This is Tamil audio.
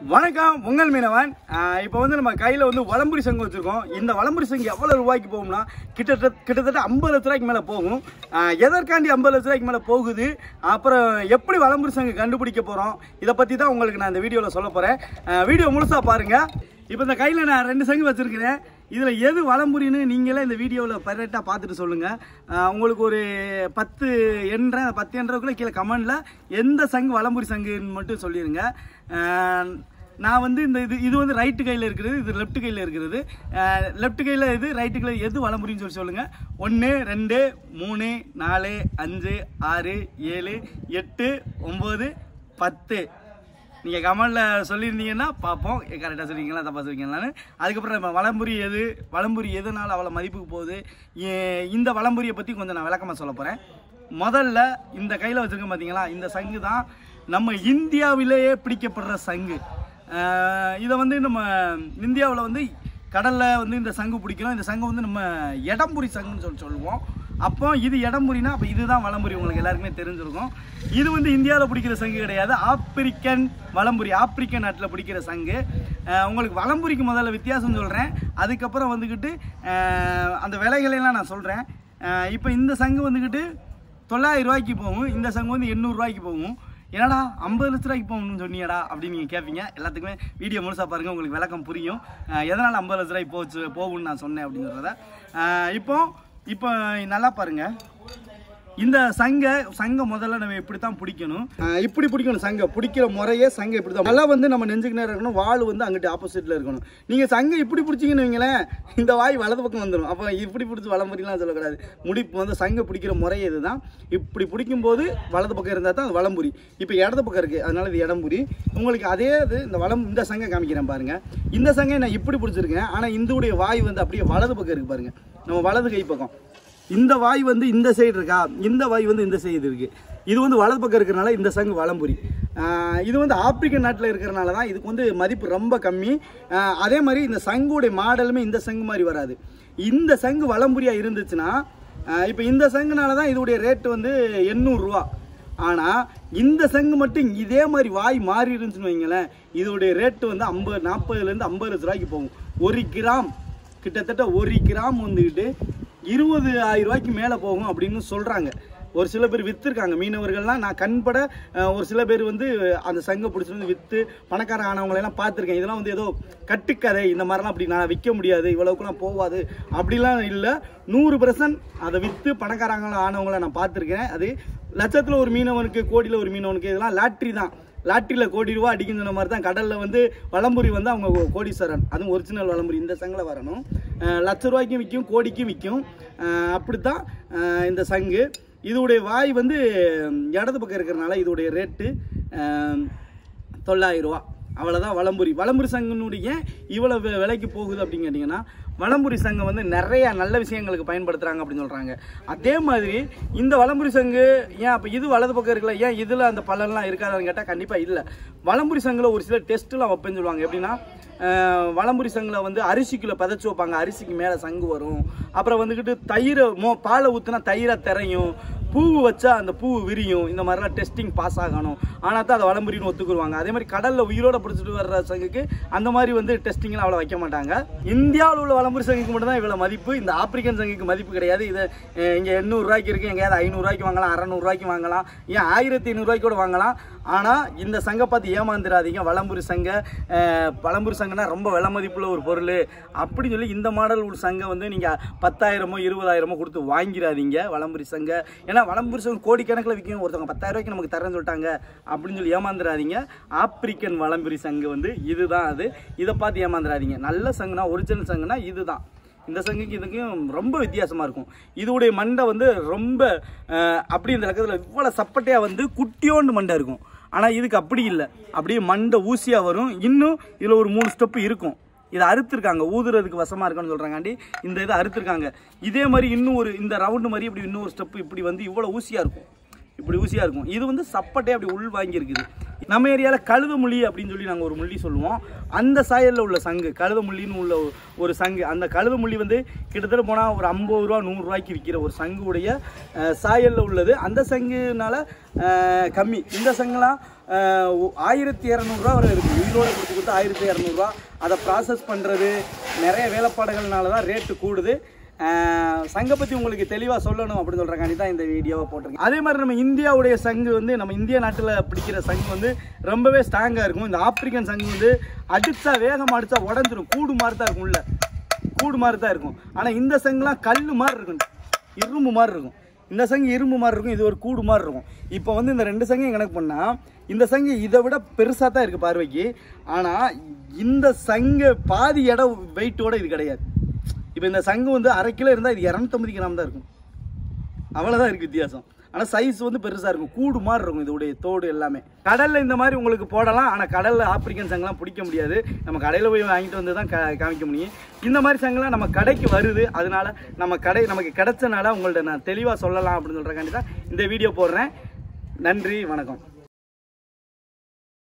வணக்கம் உங்கள் மீனவன் இப்போ வந்து நம்ம கையில் வந்து வலம்புரி சங்கு வச்சுருக்கோம் இந்த வலம்புரி சங்கு எவ்வளோ ரூபாய்க்கு போகும்னா கிட்டத்தட்ட கிட்டத்தட்ட ஐம்பது லட்ச ரூபாய்க்கு மேலே போகும் ஆஹ் எதற்காண்டி ஐம்பது லட்ச ரூபாய்க்கு மேலே போகுது அப்புறம் எப்படி வலம்புரி சங்கு கண்டுபிடிக்க போகிறோம் இதை பற்றி தான் உங்களுக்கு நான் இந்த வீடியோவில் சொல்ல போகிறேன் வீடியோ முழுசாக பாருங்கள் இப்போ இந்த கையில் நான் ரெண்டு சங்கு வச்சுருக்கிறேன் இதில் எது வலம்புரின்னு நீங்களே இந்த வீடியோவில் பர்ஃபெக்டாக பார்த்துட்டு சொல்லுங்கள் உங்களுக்கு ஒரு பத்து எண்ற பத்து எண்றதுக்குள்ளே கீழே கமெண்டில் எந்த சங்கு வலம்புரி சங்குன்னு மட்டும் சொல்லிடுங்க ஆஹ் நான் வந்து இந்த இது இது வந்து ரைட்டு கையில் இருக்கிறது இது லெஃப்ட் கையில் இருக்கிறது லெஃப்ட் கையில் இது ரைட்டு கையில் எது வலம்புரின்னு சொல்லி சொல்லுங்கள் ஒன்று ரெண்டு மூணு நாலு அஞ்சு ஆறு ஏழு எட்டு ஒம்பது பத்து நீங்கள் கமெண்டில் சொல்லியிருந்தீங்கன்னா பார்ப்போம் கரெக்டாக சொல்லிங்களா தப்பாக சொல்லிங்களான்னு அதுக்கப்புறம் நம்ம வலம்புரி எது வலம்புரி எதனால் அவ்வளோ மதிப்புக்கு போகுது ஏ- இந்த வலம்புரியை பற்றி கொஞ்சம் நான் விளக்கமாக சொல்ல போகிறேன் முதல்ல இந்த கையில் வச்சுருக்கேன் பார்த்தீங்களா இந்த சங்கு தான் நம்ம இந்தியாவிலேயே பிடிக்கப்படுற சங்கு ஆஹ் இதை வந்து நம்ம இந்தியாவில் வந்து கடலில் வந்து இந்த சங்கு பிடிக்கிறோம் இந்த சங்கு வந்து நம்ம இடம்புரி சங்குன்னு சொல்லி சொல்லுவோம் அப்போ இது இடம்புரினா அப்போ இதுதான் வலம்புரி உங்களுக்கு எல்லாருக்குமே தெரிஞ்சிருக்கும் இது வந்து இந்தியாவில் பிடிக்கிற சங்கு கிடையாது ஆப்பிரிக்கன் வலம்புரி ஆப்பிரிக்கன் நாட்டில் பிடிக்கிற சங்கு அஹ் உங்களுக்கு வலம்புரிக்கு முதல்ல வித்தியாசம் சொல்கிறேன் அதுக்கப்புறம் வந்துக்கிட்டு அஹ் அந்த விலைகளையெல்லாம் நான் சொல்கிறேன் இப்போ இந்த சங்கு வந்துக்கிட்டு தொள்ளாயிரம் ரூபாய்க்கு போகும் இந்த சங்கு வந்து எண்ணூறுரூவாய்க்கு போகும் என்னடா ஐம்பது லட்ச ரூபாய்க்கு போகணும்னு சொன்னியடா அப்படின்னு நீங்கள் கேட்பீங்க எல்லாத்துக்குமே வீடியோ முழுசாக பாருங்கள் உங்களுக்கு விளக்கம் புரியும் அஹ் எதனால் ஐம்பது லட்ச ரூபாய்க்கு போச்சு போகும்னு நான் சொன்னேன் அப்படின்றத அஹ் இப்போ இப்போ நல்லா பாருங்க இந்த சங்க சங்க முதல்ல நம்ம இப்படி தான் பிடிக்கணும் அஹ் இப்படி பிடிக்கணும் சங்க பிடிக்கிற முறையே சங்க இப்படி தான் நல்லா வந்து நம்ம நெஞ்சுக்கு நேரம் இருக்கணும் வால் வந்து அங்கிட்டு ஆப்போசிட்டில் இருக்கணும் நீங்கள் சங்க இப்படி பிடிச்சிங்கன்னு வைங்களேன் இந்த வாய் வலது பக்கம் வந்துடும் அப்போ இப்படி பிடிச்சி வலம்புரிலாம் சொல்லக்கூடாது முடிப்பு வந்து சங்க பிடிக்கிற முறையே இதுதான் இப்படி பிடிக்கும்போது வலது பக்கம் இருந்தால் தான் அது வலம்புரி இப்போ இடது பக்கம் இருக்குது அதனால இது இடம்புரி உங்களுக்கு அதே இது இந்த வலம் இந்த சங்கை காமிக்கிறேன் பாருங்க இந்த சங்கை நான் இப்படி பிடிச்சிருக்கேன் ஆனால் இந்துடைய வாய் வந்து அப்படியே வலது பக்கம் இருக்கு பாருங்க நம்ம வலது கை பக்கம் இந்த வாய் வந்து இந்த சைடு இருக்கா இந்த வாய் வந்து இந்த சைடு இருக்கு இது வந்து வலது பக்கம் இருக்கிறனால இந்த சங்கு வலம்புரி ஆஹ் இது வந்து ஆப்பிரிக்க நாட்டில் இருக்கிறனால தான் இதுக்கு வந்து மதிப்பு ரொம்ப கம்மி ஆஹ் அதே மாதிரி இந்த சங்குடைய மாடலுமே இந்த சங்கு மாதிரி வராது இந்த சங்கு வலம்புரியா இருந்துச்சுன்னா இப்போ இந்த சங்குனால தான் இதோடைய ரேட்டு வந்து எண்ணூறுரூவா ஆனால் இந்த சங்கு மட்டும் இதே மாதிரி வாய் மாறி இருந்துச்சுன்னு வைங்களேன் இதோடைய ரேட்டு வந்து ஐம்பது நாற்பதுலேருந்து ஐம்பது லட்ச ரூபாய்க்கு போகும் ஒரு கிராம் கிட்டத்தட்ட ஒரு கிராம் வந்துக்கிட்டு இருபது ஆயிரம் ரூபாய்க்கு மேலே போகும் அப்படின்னு சொல்கிறாங்க ஒரு சில பேர் விற்றுருக்காங்க மீனவர்கள்லாம் நான் கண்பட அஹ், ஒரு சில பேர் வந்து அந்த சங்கை பிடிச்சிட்டு வந்து விற்று பணக்காரன் ஆனவங்களெல்லாம் பார்த்துருக்கேன் இதெல்லாம் வந்து ஏதோ கட்டுக்கதை இந்த மாதிரிலாம் அப்படி நான் விற்க முடியாது இவ்வளவுக்குலாம் போகாது அப்படிலாம் இல்லை நூறு பர்சன்ட் அதை விற்று பணக்காரங்கள ஆனவங்கள நான் பார்த்துருக்கேன் அது லட்சத்தில் ஒரு மீனவனுக்கு கோடியில் ஒரு மீனவனுக்கு இதெல்லாம் லாட்ரி தான் லாட்டரியில் கோடி ரூபா அடிக்கும் சொன்ன மாதிரி தான் கடலில் வந்து வலம்புரி வந்து அவங்க கோ- கோடீஸ்வரன் அதுவும் ஒரிஜினல் வலம்புரி இந்த சங்கில் வரணும் அஹ் லட்ச ரூபாய்க்கும் விற்கும் கோடிக்கும் விற்கும் அப்படித்தான் அஹ் இந்த சங்கு இதோடைய வாய் வந்து இடது பக்கம் இருக்கிறனால இதோடைய ரேட்டு தொள்ளாயிரம் ரூபா அவ்வளோதான் வலம்புரி வலம்புரி சங்கனுடைய இவ்வளவு வி- விலைக்கு போகுது அப்படின்னு கேட்டிங்கன்னா வலம்புரி சங்கம் வந்து நிறைய நல்ல விஷயங்களுக்கு பயன்படுத்துகிறாங்க அப்படின்னு சொல்கிறாங்க அதே மாதிரி இந்த வலம்புரி சங்கு ஏன் அப்போ இது வலது பக்கம் இருக்குல்ல ஏன் இதில் அந்த பலன்லாம் இருக்காதுன்னு கேட்டால் கண்டிப்பாக இல்லை வலம்புரி சங்கில் ஒரு சில டெஸ்ட்டுலாம் வைப்பேன்னு சொல்லுவாங்க எப்படின்னா அஹ், வலம்புரி சங்கில் வந்து அரிசிக்குள்ளே பதைச்சு வைப்பாங்க அரிசிக்கு மேலே சங்கு வரும் அப்புறம் வந்துக்கிட்டு தயிரை மோ பாலை ஊற்றினா தயிரை திரையும் பூ வச்சா அந்த பூ விரியும் இந்த மாதிரிலாம் டெஸ்டிங் பாஸ் ஆகணும் ஆனால் தான் அதை வளம்புரின்னு ஒத்துக்குருவாங்க அதே மாதிரி கடலில் உயிரோட பிடிச்சிட்டு வர்ற சங்குக்கு அந்த மாதிரி வந்து டெஸ்டிங்லாம் அவ்வளோ வைக்க மாட்டாங்க இந்தியாவில் உள்ள வளம்புரி சங்குக்கு மட்டும் தான் இவ்வளோ மதிப்பு இந்த ஆப்பிரிக்கன் சங்குக்கு மதிப்பு கிடையாது இது அஹ், இங்கே எண்ணூறுரூவாய்க்கு இருக்குது எங்கேயாவது ஐநூறுரூவாய்க்கு வாங்கலாம் அறநூறுவாய்க்கு வாங்கலாம் ஏன் ஆயிரத்தி ஐநூறுரூவாய்க்கு கூட வாங்கலாம் ஆனால் இந்த சங்கை பார்த்து ஏமாந்துடாதீங்க வளம்புரி சங்கை அஹ், வளம்புரி சங்கைனா ரொம்ப விலை மதிப்புள்ள ஒரு பொருள் அப்படின்னு சொல்லி இந்த மாடல் உள்ள சங்கை வந்து நீங்கள் பத்தாயிரமோ இருபதாயிரமோ கொடுத்து வாங்கிடாதீங்க வளம்புரி சங்கை ஏன்னா வளம்புரி சங்கம் கோடிக்கணக்கில் விற்கும் ஒருத்தவங்க பத்தாயிரம் ரூபாய்க்கு நமக்கு தரேன்னு சொல்லிட்டாங்க அப்படின்னு சொல்லி ஏமாந்துடாதீங்க ஆப்பிரிக்கன் வளம்புரி சங்கு வந்து இதுதான் அது இதை பார்த்து ஏமாந்துடாதீங்க நல்ல சங்குனா ஒரிஜினல் சங்குனா இதுதான் இந்த சங்குக்கு இதுக்கும் ரொம்ப வித்தியாசமாக இருக்கும் இதோடைய மண்டை வந்து ரொம்ப அஹ், அப்படி இந்த லக்கத்தில் இவ்வளோ சப்பட்டையாக வந்து குட்டியோண்டு மண்டை இருக்கும் ஆனால் இதுக்கு அப்படி இல்லை அப்படியே மண்டை ஊசியாக வரும் இன்னும் இதில் ஒரு மூணு ஸ்டெப்பு இருக்கும் இதை அறுத்துருக்காங்க ஊதுறதுக்கு வசமாக இருக்குன்னு சொல்கிறாங்காண்டி இந்த இதை அறுத்துருக்காங்க இதே மாதிரி இன்னும் ஒரு இந்த ரவுண்டு மாதிரி இப்படி இன்னும் ஒரு ஸ்டெப்பு இப்படி வந்து இவ்வளோ ஊசியாக இருக்கும் இப்படி ஊசியாக இருக்கும் இது வந்து சப்பட்டே அப்படி உள் வாங்கியிருக்குது நம்ம ஏரியாவில் கழுத முள்ளி அப்படின்னு சொல்லி நாங்கள் ஒரு முள்ளி சொல்லுவோம் அந்த சாயலில் உள்ள சங்கு கழுத முள்ளின்னு உள்ள ஒரு- ஒரு சங்கு அந்த கழுத முள்ளி வந்து கிட்டத்தட்ட போனால் ஒரு ஐம்பது ரூபா நூறுரூவாய்க்கு விற்கிற ஒரு சங்குடைய அஹ், சாயலில் உள்ளது அந்த சங்குனால அஹ், கம்மி இந்த சங்குலாம் ஆயிரத்தி இரநூறுவா வரை இருக்குது உயிரோட கொடுத்து கொடுத்து ஆயிரத்தி இரநூறுவா அதை ப்ராசஸ் பண்ணுறது நிறைய வேலைப்பாடுகள்னால தான் ரேட்டு கூடுது ஆஹ் சங்கை பற்றி உங்களுக்கு தெளிவாக சொல்லணும் அப்படின்னு சொல்கிறக்காண்டி தான் இந்த வீடியோவை போட்டிருக்கேன் அதே மாதிரி நம்ம இந்தியாவுடைய சங்கு வந்து நம்ம இந்திய நாட்டில் பிடிக்கிற சங்கு வந்து ரொம்பவே ஸ்ட்ராங்காக இருக்கும் இந்த ஆப்பிரிக்கன் சங்கு வந்து அடித்தா வேகமாக அடித்தா உடஞ்சிரும் கூடு மாதிரி தான் இருக்கும் உள்ள கூடு மாதிரி தான் இருக்கும் ஆனால் இந்த சங்குலாம் கல் மாதிரி இருக்கும் இரும்பு மாதிரி இருக்கும் இந்த சங்கு இரும்பு மாதிரி இருக்கும் இது ஒரு கூடு மாதிரி இருக்கும் இப்போ வந்து இந்த ரெண்டு சங்கையும் கணக்கு பண்ணால் இந்த சங்கு இதை விட பெருசாக தான் இருக்குது பார்வைக்கு ஆனால் இந்த சங்கு பாதி இடம் வெயிட்டோட இது கிடையாது இப்போ இந்த சங்கு வந்து அரை கிலோ இருந்தால் இது இரநூத்தம்பது கிராம் தான் இருக்கும் அவ்வளோதான் இருக்குது வித்தியாசம் ஆனால் சைஸ் வந்து பெருசாக இருக்கும் கூடு மாதிரி இருக்கும் இதோடைய தோடு எல்லாமே கடலில் இந்த மாதிரி உங்களுக்கு போடலாம் ஆனால் கடலில் ஆப்பிரிக்கன் சங்கெலாம் பிடிக்க முடியாது நம்ம கடையில் போய் வாங்கிட்டு வந்து தான் கா- காமிக்க முடியும் இந்த மாதிரி சங்கெலாம் நம்ம கடைக்கு வருது அதனால நம்ம கடை நமக்கு கிடைச்சனால உங்கள்ட்ட நான் தெளிவாக சொல்லலாம் அப்படின்னு சொல்கிறக்காண்டி தான் இந்த வீடியோ போடுறேன் நன்றி வணக்கம்